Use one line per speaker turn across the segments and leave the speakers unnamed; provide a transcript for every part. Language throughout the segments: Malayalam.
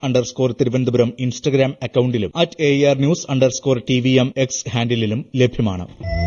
അണ്ടർസ്കോർ തിരുവനന്തപുരം ഇൻസ്റ്റഗ്രാം അക്കൌണ്ടിലും at A R news underscore T V M X ഹാൻഡിലും ലഭ്യമാണ്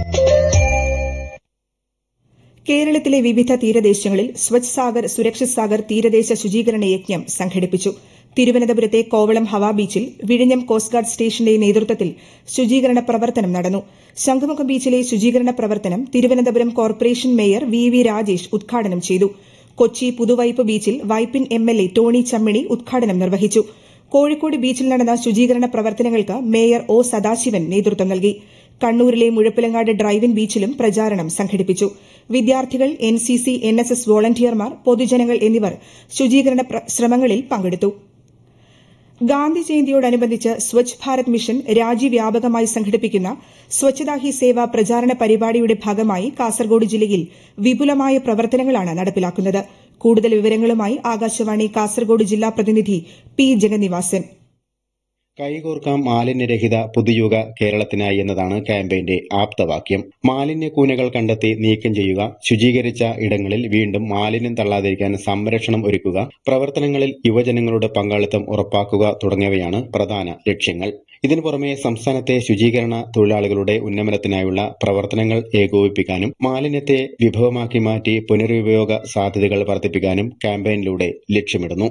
കേരളത്തിലെ വിവിധ തീരദേശങ്ങളിൽ സ്വച്ഛ് സാഗർ സുരക്ഷിത് സാഗർ തീരദേശ ശുചീകരണ യജ്ഞം സംഘടിപ്പിച്ചു തിരുവനന്തപുരത്തെ കോവളം ഹവാ ബീച്ചിൽ വിഴിഞ്ഞം കോസ്റ്റ് ഗാർഡ് സ്റ്റേഷന്റെ നേതൃത്വത്തിൽ ശുചീകരണ പ്രവർത്തനം നടന്നു ശംഖുമുഖം ബീച്ചിലെ ശുചീകരണ പ്രവർത്തനം Thiruvananthapuram corporation mayor V V Rajesh ഉദ്ഘാടനം ചെയ്തു കൊച്ചി പുതുവൈപ്പ് ബീച്ചിൽ Vypin M L A Tony Chammini ഉദ്ഘാടനം നിർവഹിച്ചു കോഴിക്കോട് ബീച്ചിൽ നടന്ന ശുചീകരണ പ്രവർത്തനങ്ങൾക്ക് മേയർ ഒ സദാശിവൻ നേതൃത്വം നൽകി കണ്ണൂരിലെ മുഴപ്പിലങ്ങാട് ഡ്രൈവിൻ ബീച്ചിലും പ്രചാരണം സംഘടിപ്പിച്ചു വിദ്യാർത്ഥികൾ N C C N S S വോളണ്ടിയർമാർ പൊതുജനങ്ങൾ എന്നിവർ ശുചീകരണ ശ്രമങ്ങളിൽ പങ്കെടുത്തു ഗാന്ധി ജയന്തിയോടനുബന്ധിച്ച് സ്വച്ഛ് ഭാരത് മിഷൻ രാജ്യവ്യാപകമായി സംഘടിപ്പിക്കുന്ന സ്വച്ഛതാ ഹി സേവ പ്രചാരണ പരിപാടിയുടെ ഭാഗമായി കാസർഗോഡ് ജില്ലയിൽ വിപുലമായ പ്രവർത്തനങ്ങളാണ് നടപ്പിലാക്കുന്നത് കൂടുതൽ വിവരങ്ങളുമായി ആകാശവാണി കാസർഗോഡ് ജില്ലാ പ്രതിനിധി പി ജഗന്നിവാസൻ
കൈകോർക്കാം മാലിന്യരഹിത പുതുയുഗ കേരളത്തിനായി എന്നതാണ് ക്യാമ്പയിന്റെ ആപ്തവാക്യം മാലിന്യ കൂനകൾ കണ്ടെത്തി നീക്കം ചെയ്യുക ശുചീകരിച്ച ഇടങ്ങളിൽ വീണ്ടും മാലിന്യം തള്ളാതിരിക്കാൻ സംരക്ഷണം ഒരുക്കുക പ്രവർത്തനങ്ങളിൽ യുവജനങ്ങളുടെ പങ്കാളിത്തം ഉറപ്പാക്കുക തുടങ്ങിയവയാണ് പ്രധാന ലക്ഷ്യങ്ങൾ ഇതിനു പുറമെ സംസ്ഥാനത്തെ ശുചീകരണ തൊഴിലാളികളുടെ ഉന്നമനത്തിനായുള്ള പ്രവർത്തനങ്ങൾ ഏകോപിപ്പിക്കാനും മാലിന്യത്തെ വിഭവമാക്കി മാറ്റി പുനരുപയോഗ സാധ്യതകൾ വർദ്ധിപ്പിക്കാനും ക്യാമ്പയിനിലൂടെ ലക്ഷ്യമിടുന്നു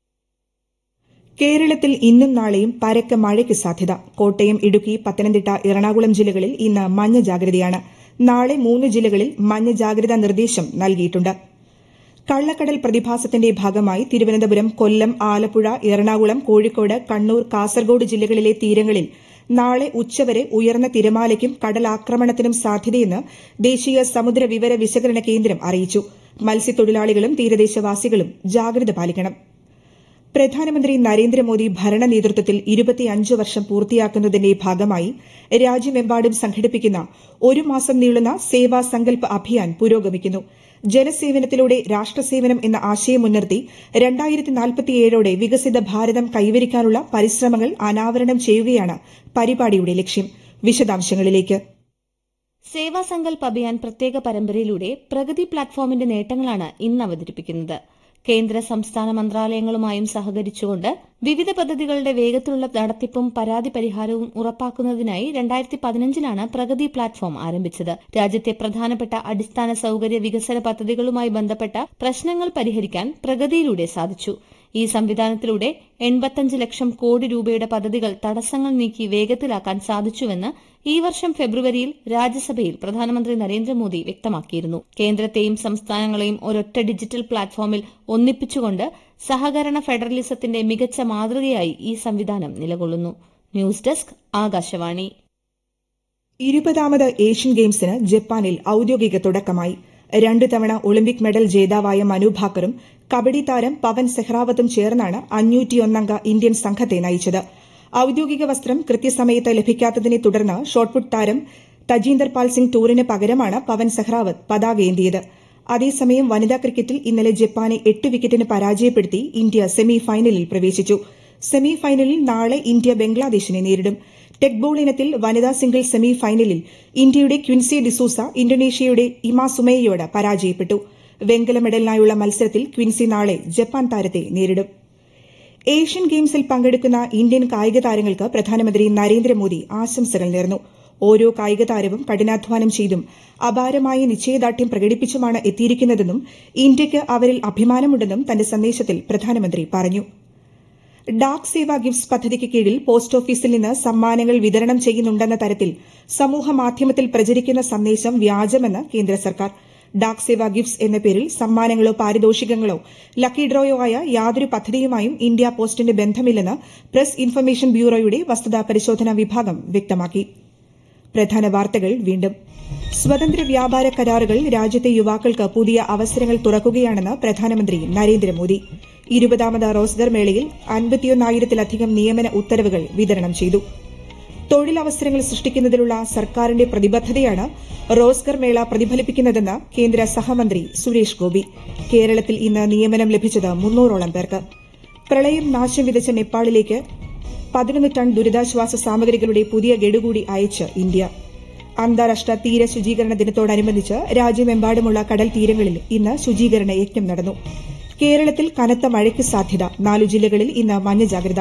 കേരളത്തിൽ ഇന്നും നാളെയും പരക്കെ മഴയ്ക്ക് സാധ്യത കോട്ടയം ഇടുക്കി പത്തനംതിട്ട എറണാകുളം ജില്ലകളിൽ ഇന്ന് മഞ്ഞ ജാഗ്രതയാണ് നാളെ മൂന്ന് ജില്ലകളിൽ മഞ്ഞ ജാഗ്രതാ നിർദ്ദേശം നൽകിയിട്ടുണ്ട് കള്ളക്കടൽ പ്രതിഭാസത്തിന്റെ ഭാഗമായി തിരുവനന്തപുരം കൊല്ലം ആലപ്പുഴ എറണാകുളം കോഴിക്കോട് കണ്ണൂർ കാസർഗോഡ് ജില്ലകളിലെ തീരങ്ങളിൽ നാളെ ഉച്ചവരെ ഉയർന്ന തിരമാലയ്ക്കും കടലാക്രമണത്തിനും സാധ്യതയെന്ന് ദേശീയ സമുദ്ര വിവര വിശകലന കേന്ദ്രം അറിയിച്ചു മത്സ്യത്തൊഴിലാളികളും തീരദേശവാസികളും ജാഗ്രത പാലിക്കണം പ്രധാനമന്ത്രി നരേന്ദ്രമോദി ഭരണ നേതൃത്വത്തിൽ ഇരുപത്തിയഞ്ച് വർഷം പൂർത്തിയാക്കുന്നതിന്റെ ഭാഗമായി രാജ്യമെമ്പാടും സംഘടിപ്പിക്കുന്ന ഒരു മാസം നീളുന്ന സേവാ സങ്കൽപ് അഭിയാൻ പുരോഗമിക്കുന്നു ജനസേവനത്തിലൂടെ രാഷ്ട്രസേവനം എന്ന ആശയം മുൻനിർത്തി രണ്ടായിരത്തി നാൽപ്പത്തിയേഴോടെ വികസിത ഭാരതം കൈവരിക്കാനുള്ള പരിശ്രമങ്ങൾ അനാവരണം ചെയ്യുകയാണ് പരിപാടിയുടെ ലക്ഷ്യം വിശദാംശങ്ങളിലേക്ക്
സേവാ സങ്കൽപ് അഭിയാൻ പ്രത്യേക പരമ്പരയിലൂടെ പ്രഗതി പ്ലാറ്റ്ഫോമിന്റെ നേട്ടങ്ങളാണ് ഇന്ന് അവതരിപ്പിക്കുന്നത് കേന്ദ്ര സംസ്ഥാന മന്ത്രാലയങ്ങളുമായും സഹകരിച്ചുകൊണ്ട് വിവിധ പദ്ധതികളുടെ വേഗത്തിലുള്ള നടത്തിപ്പും പരാതി പരിഹാരവും ഉറപ്പാക്കുന്നതിനായി രണ്ടായിരത്തി പതിനഞ്ചിലാണ് പ്രഗതി പ്ലാറ്റ്ഫോം ആരംഭിച്ചത് രാജ്യത്തെ പ്രധാനപ്പെട്ട അടിസ്ഥാന സൌകര്യ വികസന പദ്ധതികളുമായി ബന്ധപ്പെട്ട പ്രശ്നങ്ങൾ പരിഹരിക്കാൻ പ്രഗതിയിലൂടെ സാധിച്ചു ഈ സംവിധാനത്തിലൂടെ എൺപത്തഞ്ച് ലക്ഷം കോടി രൂപയുടെ പദ്ധതികൾ തടസ്സങ്ങൾ നീക്കി വേഗത്തിലാക്കാൻ സാധിച്ചുവെന്ന് ഈ വർഷം ഫെബ്രുവരിയിൽ രാജ്യസഭയിൽ പ്രധാനമന്ത്രി നരേന്ദ്രമോദി വ്യക്തമാക്കിയിരുന്നു കേന്ദ്രത്തെയും സംസ്ഥാനങ്ങളെയും ഒരൊറ്റ ഡിജിറ്റൽ പ്ലാറ്റ്ഫോമിൽ ഒന്നിപ്പിച്ചുകൊണ്ട് സഹകരണ ഫെഡറലിസത്തിന്റെ മികച്ച മാതൃകയായി ഈ സംവിധാനം നിലകൊള്ളുന്നു ന്യൂസ് ഡെസ്ക് ആകാശവാണി
ഇരുപതാമത് ഏഷ്യൻ ഗെയിംസിന് ജപ്പാനിൽ ഔദ്യോഗിക തുടക്കമായി രണ്ടു തവണ ഒളിമ്പിക് മെഡൽ ജേതാവായ മനു ഭാക്കറും കബഡി താരം പവൻ സെഹ്റാവത്തും ചേർന്നാണ് അഞ്ഞൂറ്റിയൊന്നംഗ ഇന്ത്യൻ സംഘത്തെ നയിച്ചത് ഔദ്യോഗിക വസ്ത്രം കൃത്യസമയത്ത് ലഭിക്കാത്തതിനെ തുടർന്ന് ഷോട്ട്പുട്ട് താരം തജീന്ദർ പാൽ സിംഗ് ടൂറിന് പകരമാണ് പവൻ സെഹ്റാവത്ത് പതാകയേന്തിയത് അതേസമയം വനിതാ ക്രിക്കറ്റിൽ ഇന്നലെ ജപ്പാനെ എട്ട് വിക്കറ്റിന് പരാജയപ്പെടുത്തി ഇന്ത്യ സെമി ഫൈനലിൽ പ്രവേശിച്ചു സെമി ഫൈനലിൽ നാളെ ഇന്ത്യ ബംഗ്ലാദേശിനെ നേരിടും ടെക് ബോൾ ഇനത്തിൽ വനിതാ സിംഗിൾ സെമി ഫൈനലിൽ ഇന്ത്യയുടെ ക്വിൻസി ഡിസൂസ ഇന്തോനേഷ്യയുടെ ഇമാ സുമേയോട് പരാജയപ്പെട്ടു വെങ്കല മെഡലിനായുള്ള മത്സരത്തിൽ ക്വിൻസി നാളെ ജപ്പാൻ താരത്തെ നേരിടും ഏഷ്യൻ ഗെയിംസിൽ പങ്കെടുക്കുന്ന ഇന്ത്യൻ കായിക താരങ്ങൾക്ക് പ്രധാനമന്ത്രി നരേന്ദ്രമോദി ആശംസകൾ നേർന്നു ഓരോ കായിക താരവും കഠിനാധ്വാനം ചെയ്തും അപാരമായ നിശ്ചയദാർഢ്യം പ്രകടിപ്പിച്ചുമാണ് എത്തിയിരിക്കുന്നതെന്നും ഇന്ത്യയ്ക്ക് അവരിൽ അഭിമാനമുണ്ടെന്നും തന്റെ സന്ദേശത്തിൽ പ്രധാനമന്ത്രി പറഞ്ഞു ഡാക് സേവ ഗിഫ്റ്റ്സ് പദ്ധതിക്ക് കീഴിൽ പോസ്റ്റ് ഓഫീസിൽ നിന്ന് സമ്മാനങ്ങൾ വിതരണം ചെയ്യുന്നുണ്ടെന്ന തരത്തിൽ സമൂഹ മാധ്യമത്തിൽ പ്രചരിക്കുന്ന സന്ദേശം വ്യാജമെന്ന് കേന്ദ്ര സർക്കാർ ഡാക് സേവ ഗിഫ്റ്റ്സ് എന്ന പേരിൽ സമ്മാനങ്ങളോ പാരിതോഷികങ്ങളോ ലക്കി ഡ്രോയോ ആയ യാതൊരു പദ്ധതിയുമായും ഇന്ത്യ പോസ്റ്റിന് ബന്ധമില്ലെന്ന് പ്രസ് ഇൻഫർമേഷൻ ബ്യൂറോയുടെ വസ്തുതാ പരിശോധനാ വിഭാഗം വ്യക്തമാക്കി പ്രധാന വാർത്തകൾ വീണ്ടും സ്വതന്ത്ര വ്യാപാര കരാറുകൾ രാജ്യത്തെ യുവാക്കൾക്ക് പുതിയ അവസരങ്ങൾ തുറക്കുകയാണെന്ന് പ്രധാനമന്ത്രി നരേന്ദ്രമോദി ഇരുപതാമത് റോസ്ഗർ മേളയിൽ അൻപത്തിയൊന്നായിരത്തിലധികം നിയമന ഉത്തരവുകൾ വിതരണം ചെയ്തു തൊഴിലവസരങ്ങൾ സൃഷ്ടിക്കുന്നതിലുള്ള സർക്കാരിന്റെ പ്രതിബദ്ധതയാണ് റോസ്ഗർ മേള പ്രതിഫലിപ്പിക്കുന്നതെന്ന് കേന്ദ്ര സഹമന്ത്രി സുരേഷ് ഗോപി കേരളത്തിൽ ഇന്ന് നിയമനം ലഭിച്ചത് മുന്നൂറോളം പേർക്ക് പ്രളയം നാശം വിതച്ച നേപ്പാളിലേക്ക് പതിനൊന്ന് ടൺ ദുരിതാശ്വാസ സാമഗ്രികളുടെ പുതിയ ഗഡുകൂടി അയച്ച് ഇന്ത്യ അന്താരാഷ്ട്ര തീര ശുചീകരണ ദിനത്തോടനുബന്ധിച്ച് രാജ്യമെമ്പാടുമുള്ള കടൽ തീരങ്ങളിൽ ഇന്ന് ശുചീകരണ യജ്ഞം നടന്നു കേരളത്തിൽ കനത്ത മഴയ്ക്ക് സാധ്യത നാലു ജില്ലകളിൽ ഇന്ന് മഞ്ഞ ജാഗ്രത